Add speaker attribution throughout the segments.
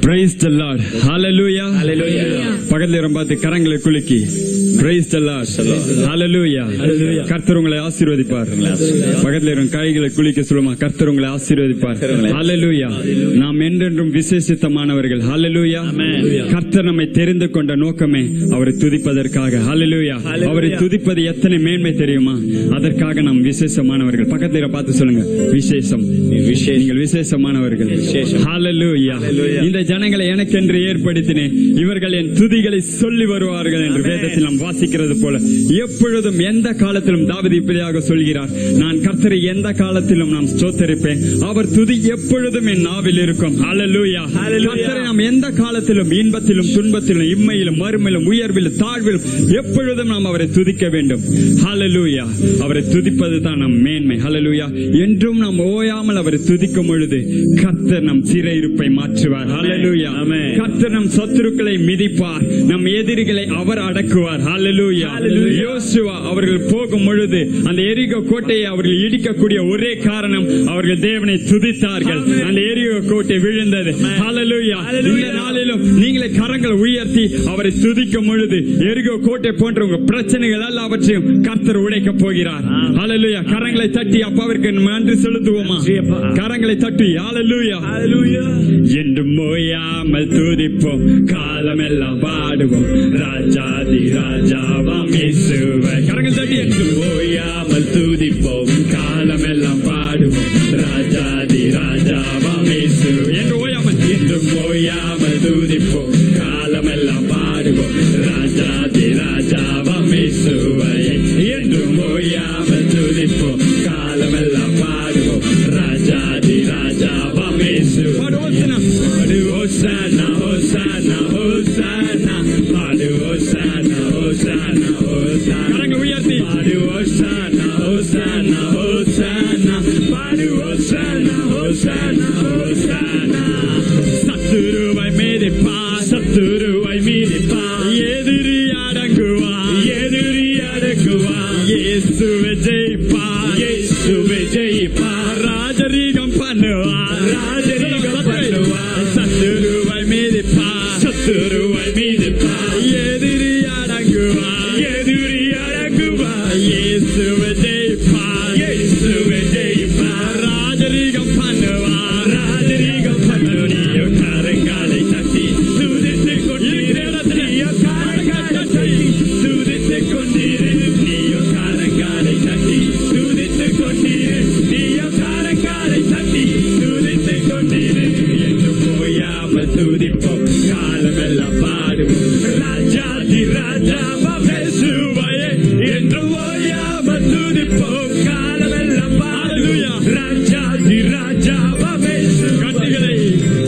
Speaker 1: Praise the Lord. Hallelujah. பக்கத்துல இருந்து பார்த்து கரங்களை குலுக்கி Praise the Lord. Hallelujah. கர்த்தர் உங்களை ஆசீர்வதிப்பார் பக்கத்துல இருந்து கைகளை குலுக்க சொல்லுமா கர்த்தர் உங்களை ஆசீர்வதிப்பார் Hallelujah. நாம் என்றென்றும் விசேஷித்தமானவர்கள் Hallelujah. கர்த்தர் நம்மை தெரிந்து கொண்ட நோக்கமே அவரை துதிப்பதற்காக Hallelujah. அவரை துதிப்பது எத்தனை மேன்மை தெரியுமா அதற்காக நாம் விசேஷமானவர்கள் பக்கத்துல இருந்து பார்த்து சொல்லுங்க விசேஷம் நீங்கள் விசேஷமானவர்கள் Hallelujah. இந்த ஜனங்களை எனக்கென்று ஏற்படுத்தினேன் இவர்கள் என் துதிகளை சொல்லி வருவார்கள் என்று வேதத்தில் நாம் வாசிக்கிறது போல எப்பொழுதும் எந்த காலத்திலும் தாவதி இப்படியாக சொல்கிறார் நான் கர்த்தரை எந்த காலத்திலும் நாம் ஸ்தோத்தரிப்பேன் அவர் துதி எப்பொழுதும் என் நாவில் இருக்கும் Hallelujah. கர்த்தரை நாம் எந்த காலத்திலும் இன்பத்திலும் துன்பத்திலும் இம்மையிலும் மறுமையிலும் உயர்விலும் தாழ்விலும் எப்பொழுதும் நாம் அவரை துதிக்க வேண்டும் Hallelujah. அவரை துதிப்பது தான் நம் மேன்மை Hallelujah. என்றும் நாம் ஓயாமல் அவரை துதிக்கும் பொழுது கர்த்தர் நம் சிறையிருப்பை மாற்றுவார் Hallelujah. கர்த்தர் நம் சத்துருக்களை மிதிப்பார் நம் எதிரிகளை அவர் அடக்குவார் Hallelujah. யோசுவா அவர்கள் போகும் பொழுது அந்த எரிகோ கோட்டையை அவர்கள் இடிக்கக்கூடிய ஒரே காரணம் அவர்கள் தேவனை துதித்தார்கள் அந்த எரிகோ கோட்டை விழுந்தது Hallelujah. இந்த நாளிலும் நீங்களே கரங்களை உயர்த்தி அவரை துதிக்கும் பொழுது எரிகோ கோட்டை போன்ற உங்க பிரச்சனைகள் எல்லாவற்றையும் கர்த்தர் உடைக்க போகிறார் Hallelujah. கரங்களை தட்டி அப்பாவிற்கு நன்றி செலுத்துவோமா கரங்களை தட்டி Hallelujah. என்றும் ஓயாமல் துதிப்போம் காலமெல்லாம் பாடுவோம் ராஜாதி ராஜாவாம் இயேசுவை கரங்கள் தட்டி என்றும் ஓயாமல் துதிப்போம் காலமெல்லாம் பாடுவோம் ராஜாதி ராஜாவாம் இயேசு என்று ஓயாமல் என்றும் ஓயாமல் துதிப்போம் காலமெல்லாம் பாடுவோம் ராஜாதி ராஜாவாம் இயேசுவை என்றும் ஓயாமல் துதிப்போம் காலமெல்லாம் பாடுவோம் ராஜாதி ராஜாவாம் இயேசு பாடு ஓசானா ஓசானா ஓசானா பாடு ஓசானா ஓசானா ஓசானா கரங்கள் உயர்த்தி பாடு ஓசானா ஓசானா ஓசானா பாடு ஓசானா ஓசானா ஓசானா சத்துருவை மீதிப்பா சத்துருவை மீதிப்பா எதிரி அடங்குவா எதிரி அடங்குவா இயேசுவை ஜெயிப்பா இயேசுவை ஜெயிப்பா ராஜரீகம் பண்ணுவா ராஜரீகம் பண்ணுவா சத்துருவை மீதிப்பா சத்துருவை மீதிப்பா எதிரி அடங்குவா எதிரி அடங்குவா இயேசுவை ஜெயிப்பா இயேசுவை ஜெயிப்பா ராஜரீகம் பண்ணுவா ராஜரீகம் பண்ணுவா கரங்காலை தட்டி துதித்து கொண்டிரு நீயோ கரங்காலை தட்டி துதித்து கொண்டிரு நீயோ கரங்காலை தட்டி துதித்து கொண்டிரு நீயோ கரங்காலை தட்டி துதித்து கொண்டிரு என்று போயாமல் துதிப்போம் காலமெல்லாம் பாடுவோம் ராஜாதி ராஜாவா பேசுவாயே என்று ஓயாமல் துதிப்போம் காலமெல்லாம் பாடுவோம் ராஜாதி ராஜாவா பேசு கட்டுகளை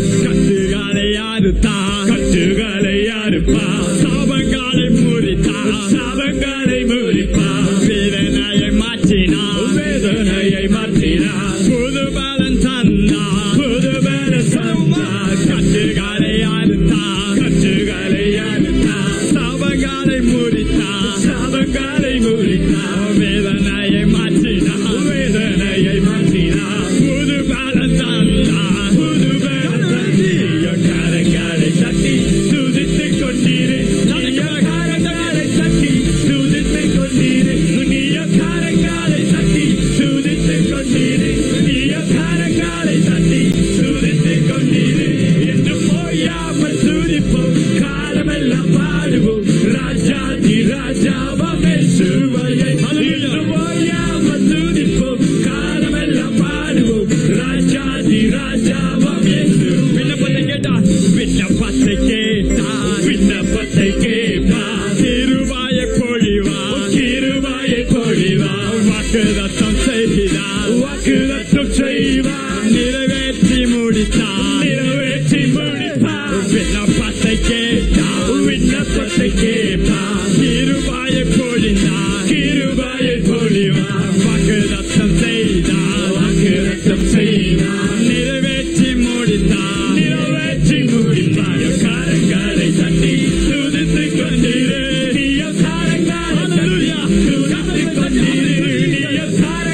Speaker 1: கட்டுகளை யாருத்தா கட்டுகளை யாருப்பா சாபங்களை முறித்தா சாபங்களை முறிப்பா வேதனையை மாற்றினா வேதனையை மாற்றினா புது பலன் தந்தா புது பலன் தந்தா கட்டுகளை யாருத்தா கட்டுகளை யாருத்தா சாபங்களை முறித்தா சாபங்களை முறித்தா வேதனையை மாற்றினா வேதனையை மாற்றினா புது பலன் தந்தா புது பலன் தந்திய கரங்களை தட்டி துதித்துக் கொண்டிரு நீய கரங்களை தட்டி துதித்துக் கொண்டிரு நீய கரங்களை தட்டி துதித்துக் கொண்டிரு நீய கரங்களை தட்டி துதித்துக் கொண்டிரு என்று போயாமல் துதிப்போம் காலமெல்லாம் பாடுவோம் ராஜாதி ராஜாவா பேசுவையை என்று போயாமல் துதிப்போம் காலமெல்லாம் பாடுவோம் ராஜாதி ராஜாவா பேசு விண்ணப்பத்தை கேட்டா விண்ணப்பத்தை கேட்டா விண்ணப்பத்தை கேட்பா திருவாய பொழிவா திருவாய பொழிவா வாக்குதத்தம் செய்தா வாக்குதத்தம் செய்வா நிறைவேற்றி முடித்தா நிறைவேற்றி முடித்தா விண்ணப்பத்தை கேட்டா விண்ணப்பத்தை கேட்பா திருவாய பொழிந்தா திருவாய பொழிவா வாக்குதத்தம் செய்தா வாக்குதத்தம் செய்வா நிறைவேற்றி முடித்தா நிறைவேற்றி முடித்தா கரங்களை தட்டி துதித்துக் கொண்டிரு நீயோ கரங்களை தட்டி துதித்துக் கொண்டிரு நீயோ கரங்களை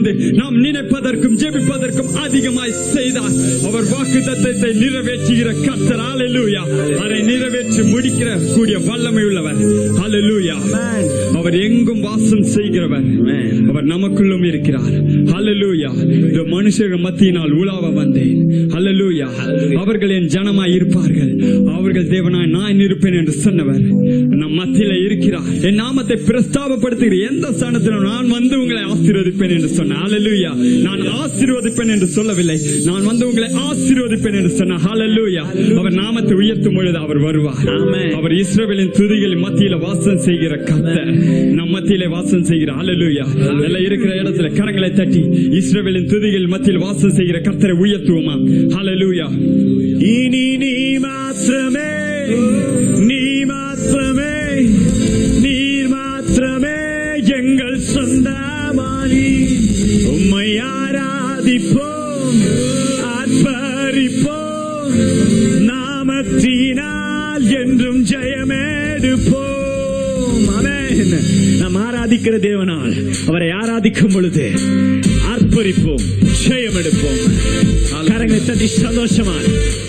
Speaker 1: வந்து நாம் நினைப்பதற்கும் ஜெபிப்பதற்கும் அதிகமாய் செய்தார் அவர் வாக்கு தத்தத்தை நிறைவேற்றுகிற கர்த்தர் ஹalleluya அதை நிறைவேற்றி முடிக்கிற கூடிய வல்லமை உள்ளவர் ஹalleluya அவர் எங்கும் வாசம் செய்கிறவர் அவர் நமக்குள்ளும் இருக்கிறார் ஹalleluya இந்த மனுஷர்கள் மத்தியினால் உலாவ வந்தேன் ஹalleluya அவர்கள் என் ஜனமாய் இருப்பார்கள் அவர்கள் தேவனாய் நான் இருப்பேன் என்று சொன்னவர் நம் மத்தியில இருக்கிறார் என் நாமத்தை பிரஸ்தாபப்படுத்துகிற எந்த ஸ்தானத்திலும் நான் வந்து உங்களை ஆசீர்வதிப்பேன் என்று சொன்னேன் ஹalleluya நான் ஆசீர்வதிப்பேன் என்று சொல்லவில்லை நான் வந்து உங்களை ஆசீர்வதிப்பேன் என்று சொன்ன ஹalleluya அவர் நாமத்தை உயர்த்தும் பொழுது அவர் வருவார் அவர் இஸ்ரவேலின் துதிகளின் மத்தியில வாசம் செய்கிற கர்த்தர் நம் மத்தியிலே வாசம் செய்கிற ஹalleluya எல்லாம் இருக்கிற இடத்துல கரங்களை தட்டி இஸ்ரவேலின் துதிகள் மத்தியில் வாசம் செய்கிற கர்த்தரை உயர்த்துவோமா ஹalleluya
Speaker 2: இனி நீ மாத்திரமே நீ மாத்திரமே நீர் மாத்திரமே எங்கள் சொந்தமானி உம்மை ஆராதிப்போம் ஆர்ப்பரிப்போம் நாமத்தினால் என்றும் ஜெயமேடுப்போம் ஆமென் நாம் ஆராதிக்கிற தேவனால் அவரை ஆராதிக்கும் பொழுது ஆர்ப்பரிப்போம் ஜெயம் எடுப்போம் கரங்களை தட்டி சந்தோஷமா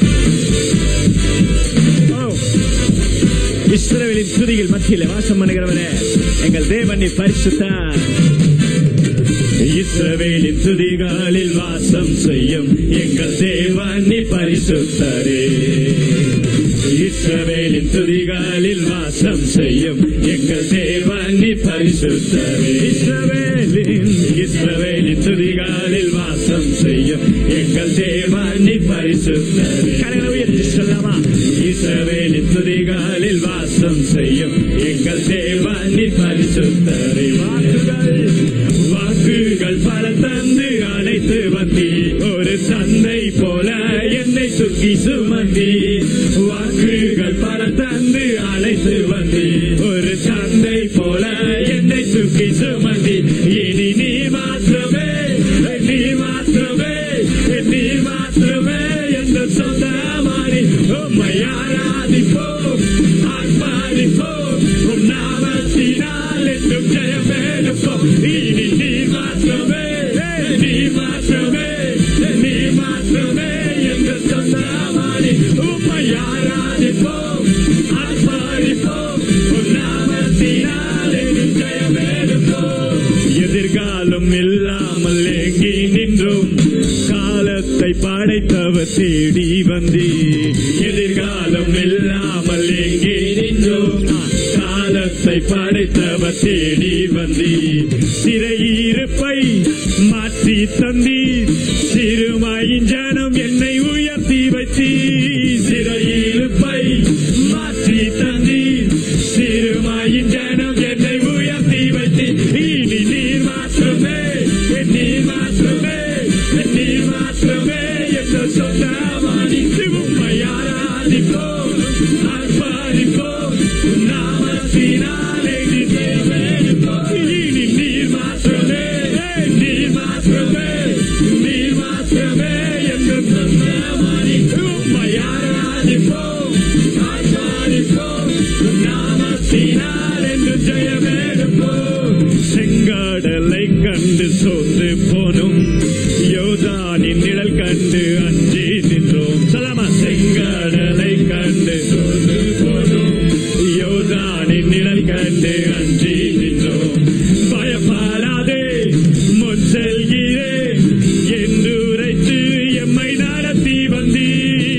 Speaker 2: ஓ, இஸ்ரவேலின் துதிகள் மத்தியில் வாசம் பண்ணுகிறவரே எங்கள் தேவனை பரிசுத்தார் இஸ்ரவேலின் துதிகளில் வாசம் செய்யும் எங்கள் தேவனை பரிசுத்தரே இஸ்ரவேலின் துதிகளில் வாசம் செய்யும் எங்கள் தேவனை பரிசுத்தரே இஸ்ரவேலின் இஸ்ரவேலின் துதிகளில் வாசம் செய்யும் எங்கள் தேவனை பரிசுத்தரே கரங்களை உயர்த்தி சொல்லலாமா இஸ்ரவேலின் துதிகளில் வாசம் செய்யும் எங்கள் தேவனை பரிசுத்தரே வாக்குகள் வாக்குகள் பல தந்து அழைத்து வந்தி ஒரு தந்தை போல என்னை தூக்கி சுமந்தி வாக்குகள் பல தந்து அழைத்து வந்தி ஒரு தந்தை போல என்னை தூக்கி சுமந்தி இனி நீ மாத்திரமே நீ மாத்திரமே நீ மாத்திரமே என்ற சொந்த மாறி உம்மை ஆராதிப்போம் ஆர்ப்பாடிப்போம் உம் நாமத்தினால் என்றும் ஜெயமெடுப்போம் இனி நீ மாத்திரமே நீ மாத்திரமே நீ மாத்திரமே என்ற சொந்த மாறி உம்மை ஆராதிப்போம் ஆர்ப்பாடிப்போம் உம் நாமத்தினால் என்றும் ஜெயமெடுப்போம் எதிர்காலம் இல்லாமல் ஏங்கி நின்றோம் காலத்தை படைத்தவர் தேடி வந்தி எதிர்காலம் இல்லாமல் ஏங்கி நின்றோம் காலத்தை படைத்தவர் தேடி வந்தி சிறையிருப்பை மாற்றி தந்தி சிறுமாயின் ஜனம் என்னை உயர்த்தி வைத்தி சிறையிருப்பை மாற்றி தந்தி சிறுமாயின் ஜனம் என்னை உயர்த்தி வைத்தி இனி நீர் மாத்திரமே நீர் மாத்திரமே நீர் மாத்திரமே என்ற சொந்தமானி உம்மை ஆராதிப்போம் ஆர்ப்பாடிப்போம் நாமத்தினாலே நிஜமேடுப்போம் இனி நீர் மாத்திரமே நீர் மாத்திரமே நீர் மாத்திரமே என்ற சொந்தமானி உம்மை ஆராதிப்போம் ஆர்ப்பாடிப்போம் நாமத்தினால் என்று ஜெயமேடுப்போம் செங்காடலை கண்டு சோர்ந்து போனோம் யோதானின் நிழல் கண்டு அஞ்சி நின்றோம் சலாமா செங்காடலை கண்டு சோர்ந்து போனோம் யோதானின் நிழல் கண்டு அஞ்சி நின்றோம் பயப்படாதே முன் செல்கிறேன் என்று உரைத்து எம்மை நடத்தி வந்தி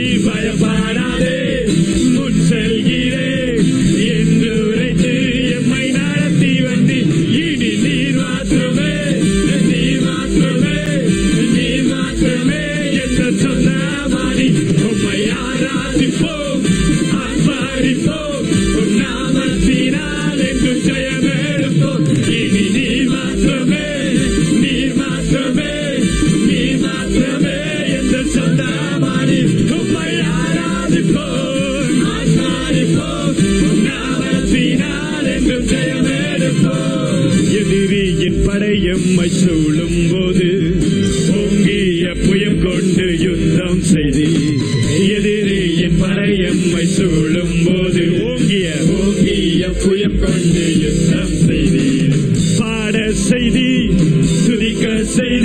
Speaker 2: பயப்படாதே முன் செல்கிறேன் என்று உரைத்து எம்மை நடத்தி வந்தி இனி நீர் மாத்திரமே நீர் மாத்திரமே நீர் மாத்திரமே என்ற சொன்ன மாறி உம்மை ஆராதிப்போம் ஆர்ப்பாடிப்போம் உம் நாமத்தினால் என்று ஜெயமெடுப்போம் இனி நீர் மாத்திரமே நீர் மாத்திரமே நீர் மாத்திரமே என்று சொன்ன மாறி உம்மை ஆராதிப்போம் ஆர்ப்பாடிப்போம் உம் நாமத்தினால் என்று ஜெயமெடுப்போம் எதிரியின் படையம்மை சூழும் போது ஓங்கிய புயம் கொண்டு யுத்தம் செய்தி எதிரியின் படையம்மை சூழும் போது ஓங்கிய ஓங்கிய புயம் கொண்டு யுத்தம் செய்தி பாட செய்தி துதிக்க செய்தி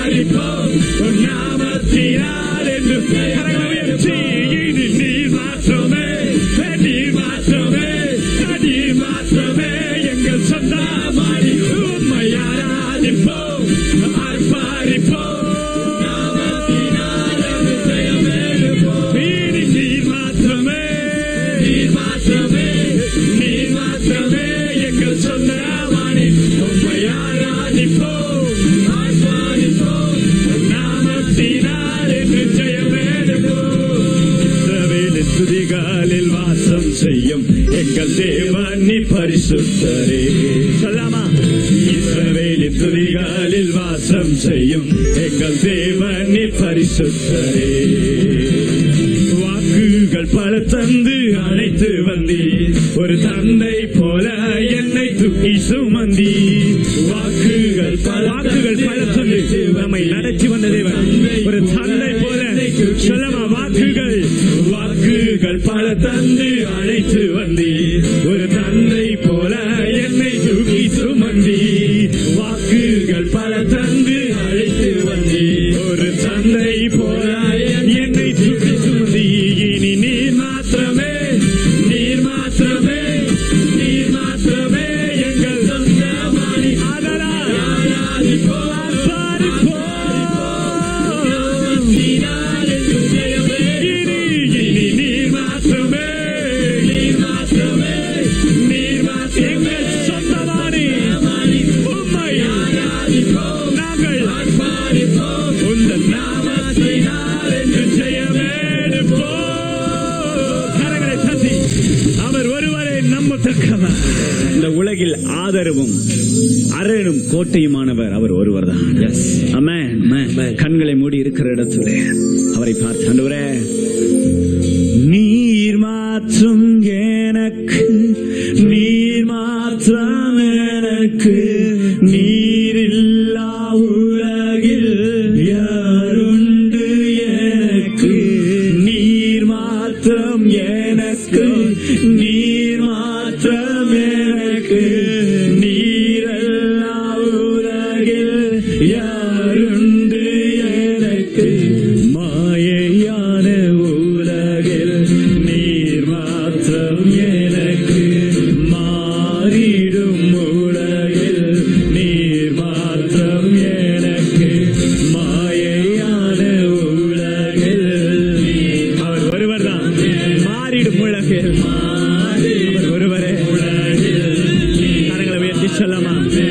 Speaker 1: ஆர்ப்பாரிப்போம் உன் நாமத்தினால் என்று கரங்களை உயர்த்தி இனி நீர் மாற்றமே நீர் மாற்றமே நீர் மாற்றமே எங்கள் சொந்தமாடி உம்மை ஆராதிப்போம் ஆர்ப்பாரிப்போம் நாமத்தினால் என்று ஜெயமெடுப்போம் இனி நீர் மாற்றமே நீர் மாற்றமே நீர் மாற்றமே எங்கள் சொந்தமாடி உம்மை ஆராதிப்போம் ஆர்ப்பாரிப்போம் நாமத்தினால் என்று ஜெயமெடுப்போம் இஸ்ரவேலின் துதிகாலில் வாசம் செய்யும் எங்கள் தேவன் நீ பரிசுத்தரே சொல்லாமா இஸ்ரவேலின் துதிகாலில் வாசம் செய்யும் எங்கள் தேவன் நீ பரிசுத்தரே வாக்குகள் பல தந்து அழைத்து வந்தீர் ஒரு தந்தை போல என்னை தூக்கி சுமந்தி வாக்குகள் பல வாக்குகள் பல தந்து நம்மை நடத்தி வந்த தேவன் ஒரு தந்தை போல சொல்லமா வாக்குகள் வாக்குகள் பல தந்து அழைத்து வந்தீர் ஒரு தந்தை போல என்னை தூக்கி சுமந்தி வாக்குகள் பல தந்து அழைத்து வந்தீர் ஒரு தந்தை போல என்னை தூக்கி சுமந்தி இனி நீர் மாத்திரமே நீர் மாத்திரமே நீர் மாத்திரமே எங்கள் சொந்தமானி ஆதரா அவர் ஒருவரை நம்பத்தக்கவர் இந்த உலகில் ஆதரவும் அரணும் கோட்டையுமானவர் அவர் ஒருவர் தான் கண்களை மூடி இருக்கிற இடத்துல அவரை பார்த்து ஆண்டவரே நீர் மாற்றும் எனக்கு நீர் மாற்றம் எனக்கு நீரில்லா உலகில் யாருண்டு எனக்கு நீர் மாத்திரம் எனக்கு நீர் மாத்திரம் எனக்கு நீரல்லா உலகில் யாருண்டு எனக்கு மாயையான உலகில் நீர் மாத்திரம் எனக்கு மாறிடும் உலகில் நீர் மாத்திரம் எனக்கு மாயையான உலகில் அவர் ஒருவர் தான் மாறிடும் உலகில் அவர் ஒருவரே கரங்களை உயர்த்தி சொல்லமா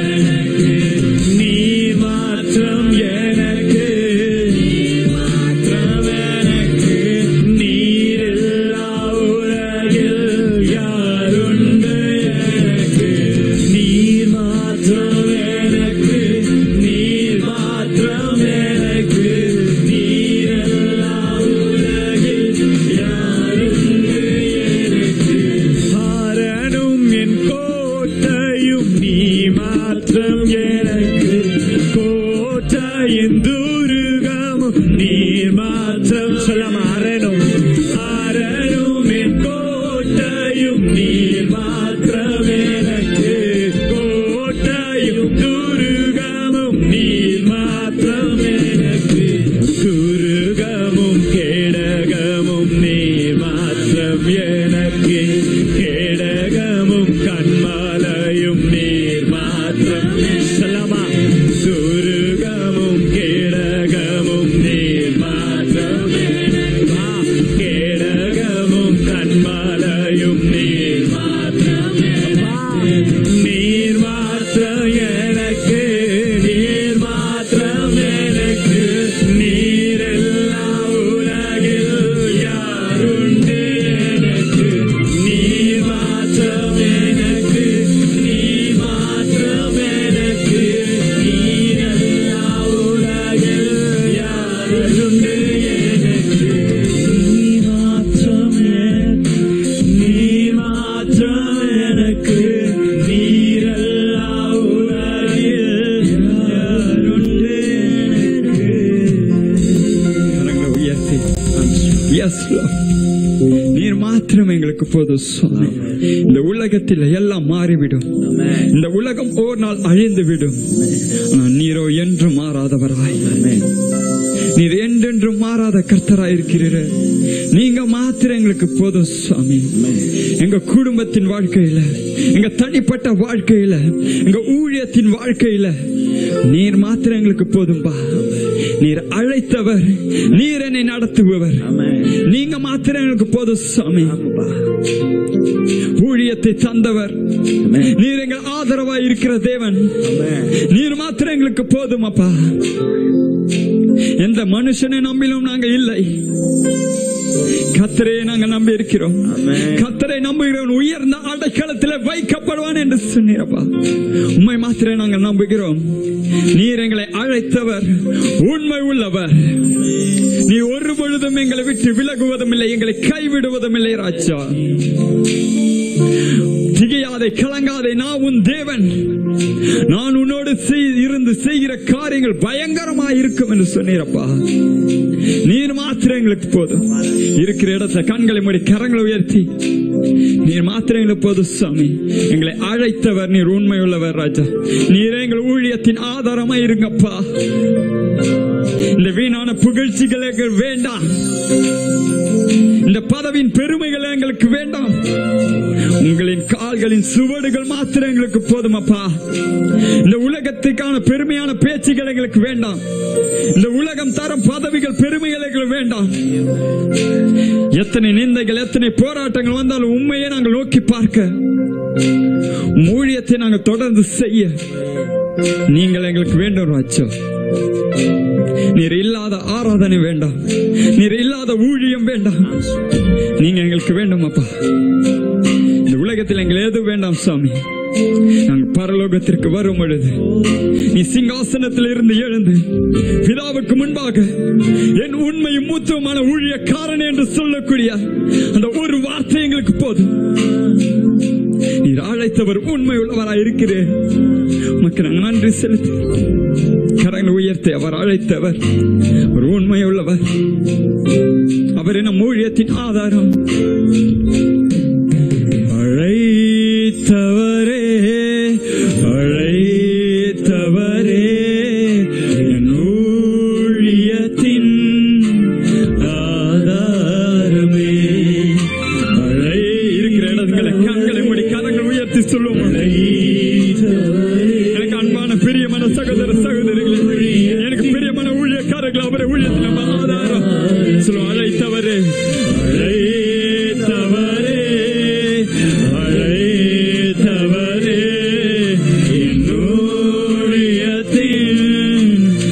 Speaker 1: நீர் மாற்றம் எனக்கு மாற்றம் எனக்கு நீரில்லா உலகில் யாருண்டு எனக்கு நீர் மாற்றம் எனக்கு நீர் மாற்றம் எனக்கு நீரில்லா உலகில் யாருண்டு எனக்கு ஆரணும் என் கோட்டையும் நீ மாற்றம் எனக்கு கோட்டையின் துருகமும் நீர் மாற்றம் சொல்லாம அரணும் அரணும் என் கோட்டையும் நீர் மாற்றம் எனக்கு கோட்டையும் துருகமும் நீர் மாற்றம் எனக்கு துருகமும் கேடகமும் நீர் மாற்றம் எனக்கு கேடகமும் கண்மாலையும் நீர் மாற்றம் சொல்லமா துருகமும் கேடகமும் நீர் மாற்றம் வா, கேடகமும் கண்மாலையும் நீர் மாற்றம் வா, நீர் மாற்றம் எனக்கு நீர் மாற்றம் எனக்கு நீரெல்லா உலகில் யாருண்டு எனக்கு நீர் மாற்றம் எனக்கு நீர் மாற்றம் எனக்கு நீரெல்லா உலகில் யாருண்டு எனக்கு நீர் மாற்றம் எனக்கு நீர் மாற்றம் எனக்கு நீரெல்லா உலகில் யாருண்டு எனக்கு உயர்த்தி எஸ் நீர் மாத்திரம் எங்களுக்கு போதும் சுவாமி இந்த உலகத்தில் எல்லாம் மாறிவிடும் இந்த உலகம் ஒரு நாள் அழிந்து விடும் ஆனால் நீரோ என்றும் மாறாதவராய் நீர் என்றென்றும் மாறாத கர்த்தராய் இருக்கிறீர் நீங்க மாத்திரம் எங்களுக்கு போதும் சுவாமி எங்க குடும்பத்தின் வாழ்க்கையில எங்க தனிப்பட்ட வாழ்க்கையில எங்க ஊழியத்தின் வாழ்க்கையில நீர் மாத்திரம் எங்களுக்கு போதும்பா நீர் அழைத்தவர் நீர் என்னை நடத்துபவர் நீங்க மாத்திரம் எங்களுக்கு போதும் சுவாமி ஊழியத்தை தந்தவர் நீர் எங்கள் ஆதரவாய் இருக்கிற தேவன் நீர் மாத்திரம் எங்களுக்கு போதும் அப்பா எந்த மனுஷனை நம்பிலும் நாங்க இல்லை கத்தரை நாங்க நம்பி இருக்கிறோம் கத்தரை நம்புகிறோம் உயர்ந்த அடைக்கலத்தில் வைக்கப்படுவான் என்று சொன்னீரப்பா உண்மை மாத்திரம் நாங்கள் நம்புகிறோம் நீர் எங்களை அழைத்தவர் உண்மை உள்ளவர் நீ ஒரு பொழுதும் எங்களை விட்டு விலகுவதும் இல்லை எங்களை கைவிடுவதும் இல்லை ராஜா திகையாதே கலங்காதே நான் உன் தேவன் நான் உன்னோடு செய்- இருந்து செய்கிற காரியங்கள் பயங்கரமா இருக்கும் என்று சொன்னீரப்பா நீர் மாத்திரம் எங்களுக்கு போதும் இருக்கிற இடத்துல கண்களை மூடி கரங்களை உயர்த்தி நீர் மாத்திரம் எங்களுக்கு போதும் சுவாமி எங்களை அழைத்தவர் நீர் உண்மை உள்ளவர் ராஜா நீர் எங்கள் ஊழியத்தின் ஆதாரமா இருங்கப்பா இந்த வீணான புகழ்ச்சிகள் எங்களுக்கு வேண்டாம் இந்த பதவியின் பெருமைகள் எங்களுக்கு வேண்டாம் உங்களின் கால்களின் சுவடுகள் மாத்திரம் எங்களுக்கு போதும் அப்பா இந்த உலகத்துக்கான பெருமையான பேச்சுகள் எங்களுக்கு வேண்டாம் இந்த உலகம் தரும் பதவிகள் பெருமைகள் எங்களுக்கு வேண்டாம் எத்தனை நிந்தைகள் எத்தனை போராட்டங்கள் வந்தாலும் உண்மையை நாங்கள் நோக்கி பார்க்க உம் ஊழியத்தை நாங்கள் தொடர்ந்து செய்ய நீங்கள் எங்களுக்கு வேண்டும் ராஜா நீர் இல்லாத ஆராதனை வேண்டாம் நீர் இல்லாத ஊழியம் வேண்டாம் நீங்க எங்களுக்கு வேண்டும் அப்பா இந்த உலகத்தில் எங்கள் எது வேண்டாம் சுவாமி நாங்கள் பரலோகத்திற்கு வரும் பொழுது நீ சிங்காசனத்தில் இருந்து எழுந்து பிதாவுக்கு முன்பாக என் உண்மையும் மூத்தமான ஊழியக்காரன் என்று சொல்லக்கூடிய அந்த ஒரு வார்த்தை எங்களுக்கு போதும் நீர் அழைத்தவர் உண்மை உள்ளவராய் இருக்கிறேன் உமக்கு நாங்கள் நன்றி செலுத்தி கரங்களை உயர்த்தி அவர் அழைத்தவர் ஒரு உண்மை உள்ளவர் அவர் என்ன ஊழியத்தின் ஆதாரம் அழைத்தவரே அழைத்தவரே என் ஊழியத்தின் ஆதாரமே அழை இருக்கிற இடங்களை கண்களை மூடி கரங்கள் உயர்த்தி சொல்லுவோம் எனக்கு அன்பான பிரியமான சகோதர சகோதரிகளே எனக்கு பிரியமான ஊழியக்காரர்கள் அவரை ஊழியத்தில் நம்ம ஆதாரம் சொல்லுவோம் அழைத்தவரே அழைத்தவரே அழைத்தவரே என் ஊழியத்தின்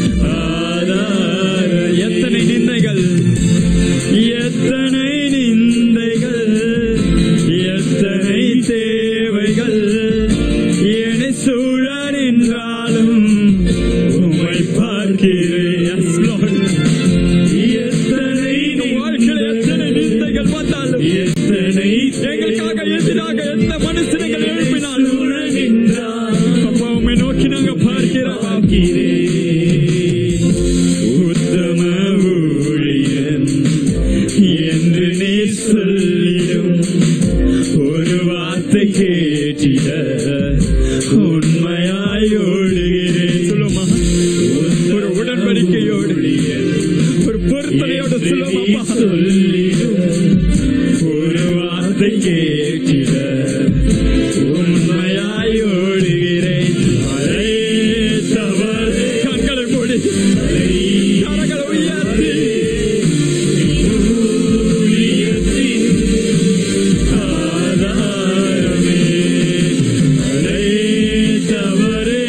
Speaker 1: ஆதார எத்தனை நிந்தைகள் எத்தனை நிந்தைகள் எத்தனை தேவைகள் என்னை சூழ நின்றாலும் உம்மை பார்க்கிறேன் Yes, Lord. எத்தனை வாழ்க்கையில் எத்தனை நிந்தைகள் வந்தாலும் எத்தனை எங்களுக்காக எதிராக எந்த மனுஷனைகள் எழுப்பினாலும் அப்பா உம்மை நோக்கி நாங்க பார்க்கிறோம் உத்தம ஊழியன் என்று நீ சொல்லிடும் ஒரு வார்த்தை கேட்டிட உண்மையாய் ஓடுகிறேன் சொல்லுமா ஒரு உடன்படிக்கையோடு ஒரு பொருத்தனையோடு சொல்லுமா சொல்லிடும் ஒரு வார்த்தை கேட்டிட உண்மையாய் ஓடுகிறேன் அழைத்தவர் கண்களை மூடி கரங்களை உயர்த்தி ஊழியத்தின் ஆதாரமே அழைத்தவரே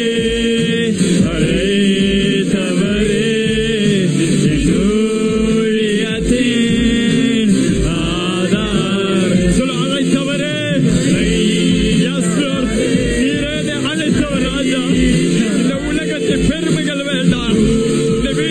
Speaker 1: அழைத்தவரே என் ஊழியத்தின் ஆதாரம் சொல்லு அழைத்தவரே Yes, Lord. நீரே என்னை அழைத்தவர் ராஜா இந்த உலகத்தின் பெருமைகள் வேண்டாம் இந்த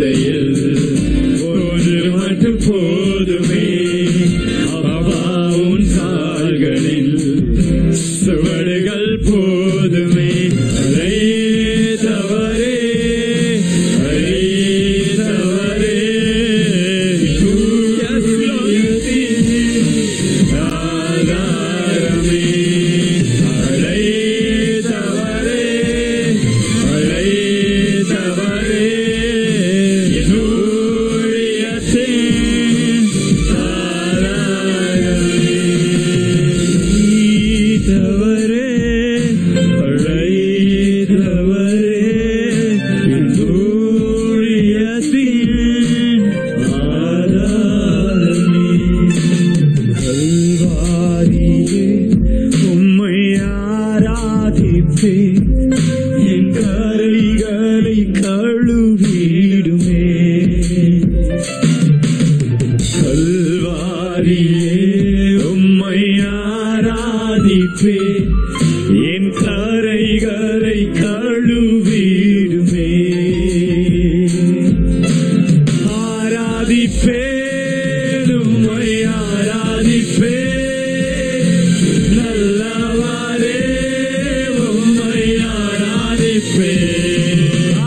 Speaker 1: பாதையில் ஒன்று மட்டும் போதுமே அப்பா உன் கால்களில் சுவடுகள் போதுமே அழைத்தவரே அழைத்தவரே ஆதாரமே அழைத்தவரே அழைத்தவரே என் ஊழியத்தின் ஆதாரமே அழைத்தவரே அழைத்தவரே என் ஊழியத்தின் ஆதாரமே கல்வாரியே உம்மை ஆராதிப்பே என் கரைகளை கழுவிடுமே கல்வாரியே உம்மை ஆராதிப்பே என் கரைகளை கழுவிடுமே ஆராதிப்பேன் உம்மை ஆராதிப்பேன் நல்லவாரே உம்மை ஆராதிப்பேன்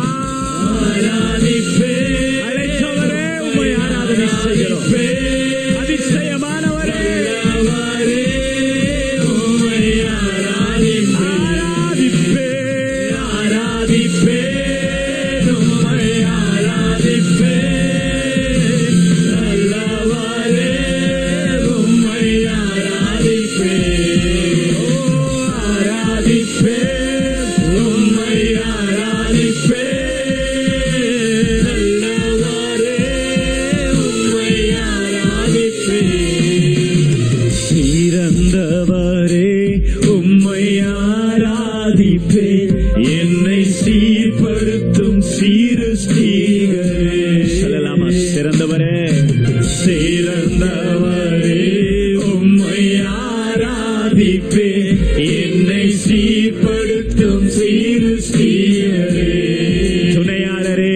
Speaker 1: ஆராதிப்பேன்
Speaker 2: அழைத்தவரே, உம்மை ஆராதனை செய்கிறோம். அதிசயமானவரே
Speaker 1: நல்லவாரே உம்மை ஆராதிப்பேன் ஆராதிப்பேன் உம்மை ஆராதிப்பேன் நல்லவாரே உம்மை ஆராதிப்பேன் ஓ ஆராதிப்பேன் உம்மை ஆராதிப்பேன் நல்லவாரே உம்மை ஆராதிப்பேன் சிறந்தவரே உம்மை ஆராதிப்பேன் என்னை சீர்படுத்தும் சீரஸ்தீகரே
Speaker 2: சொல்லலாமா சிறந்தவரே
Speaker 1: சிறந்தவரே உம்மை ஆராதிப்பேன் என்னை சீர்படுத்தும் சீரஸ்தீகரே
Speaker 2: துணையாளரே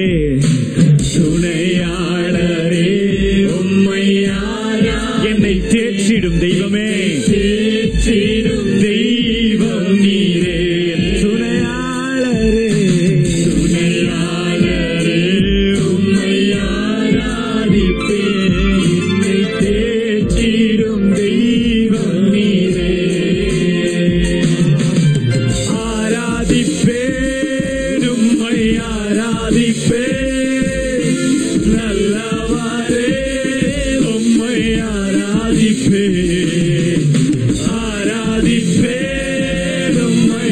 Speaker 1: துணையாளரே உம்மை ஆரா
Speaker 2: என்னை தேற்றிடும் தெய்வமே
Speaker 1: தேற்றிடும் தெய்வம் நீரே
Speaker 2: துணையாளரே
Speaker 1: துணையாளரே உம்மை ஆராதிப்பேன் என்னை தேற்றிடும் தெய்வம் நீரே ஆராதிப்பேன் உம்மை ஆராதிப்பேன் நல்லவாரே உம்மை ஆராதிப்பேன் ஆராதிப்பேன் உம்மை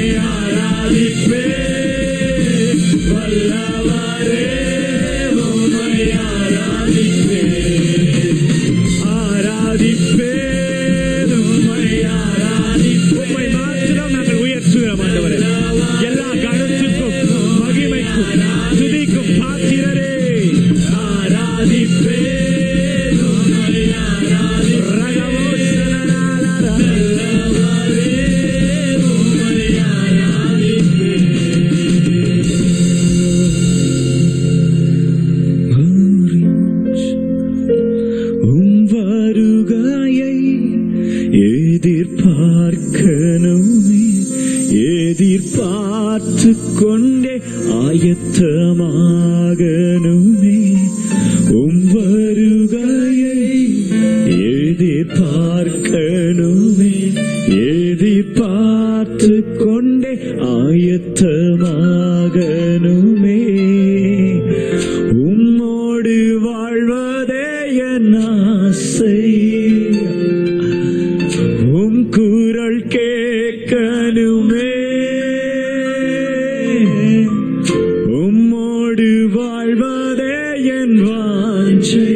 Speaker 1: ஆராதிப்பேன் வல்லவாரே உம்மை ஆராதிப்பேன் ஆராதிப்பேன் உம்மை ஆராதிப்பேன்
Speaker 2: உம்மை மாத்திரம் நாங்கள் உயர்த்துகிறோம் ஆண்டவரே எல்லா கணத்துக்கும் மகிமைக்கும் துதிக்கும் பாத்திரரே
Speaker 1: ஆராதிப்பேன் உம்மை ஆராதிப்பேன்
Speaker 2: ரகமோசனனாலரா.
Speaker 1: நல்லவாரே உம்மை ஆராதிப்பேன் உம் வருகையை எதிர்பார்க்கணுமே எதிர்பார்த்து கொண்டே ஆயத்தமாகணுமே உம் வருகையை எதிர்பார்க்கணுமே எதிர்பார்த்து கொண்டே ஆயத்தமாகணுமே உம்மோடு வாழ்வதே என் ஆசை உம் குரல் கேட்கணுமே உம்மோடு வாழ்வதே என் வாஞ்சை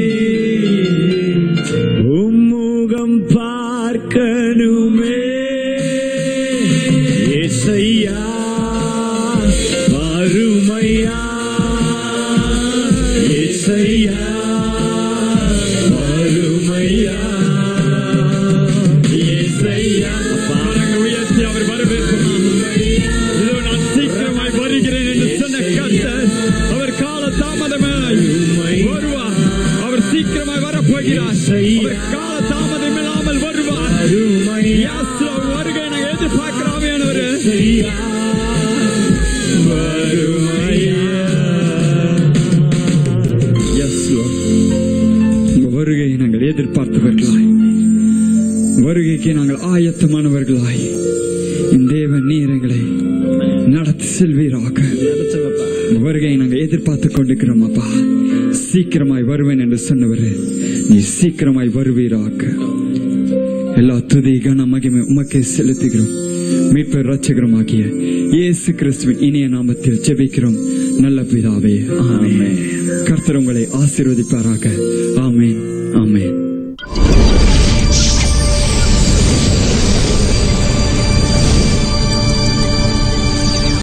Speaker 1: உம்முகம் பார்க்கணுமே இசையா வறுமையா இசையா வறுமையா இசையா
Speaker 3: கரங்களை உயர்த்தி அவர் வரவேற்போமா இதோ நான் சீக்கிரமாய் வருகிறேன் என்று சொன்ன கர்த்தர் அவர் கால தாமதமாய்
Speaker 1: போகிறார் அவர் கால தாமதம் இல்லாமல் வருவார் Yes, Lord, வருகை நாங்கள் எதிர்பார்க்கிறோம் ஆவியானவரே. Yes, Lord. உங்க வருகையை நாங்கள் எதிர்பார்த்தவர்களாய் வருகைக்கு நாங்கள் ஆயத்தமானவர்களாய் இந்த தேவன் நீரங்களை நடத்தி செல்வீராக உங்க வருகையை நாங்கள் எதிர்பார்த்து கொண்டிருக்கிறோம் அப்பா சீக்கிரமாய் வருவேன் என்று சொன்னவர் நீ சீக்கிரமாய் வருவீராக எல்லா துதி கன மகிமை உமக்கே செலுத்துகிறோம் மீட்பர் ரட்சகரமாகிய இயேசு கிறிஸ்துவின் இனிய நாமத்தில் ஜெபிக்கிறோம் நல்ல பிதாவே ஆமென் கர்த்தர் உங்களை ஆசீர்வதிப்பாராக ஆமென் ஆமென்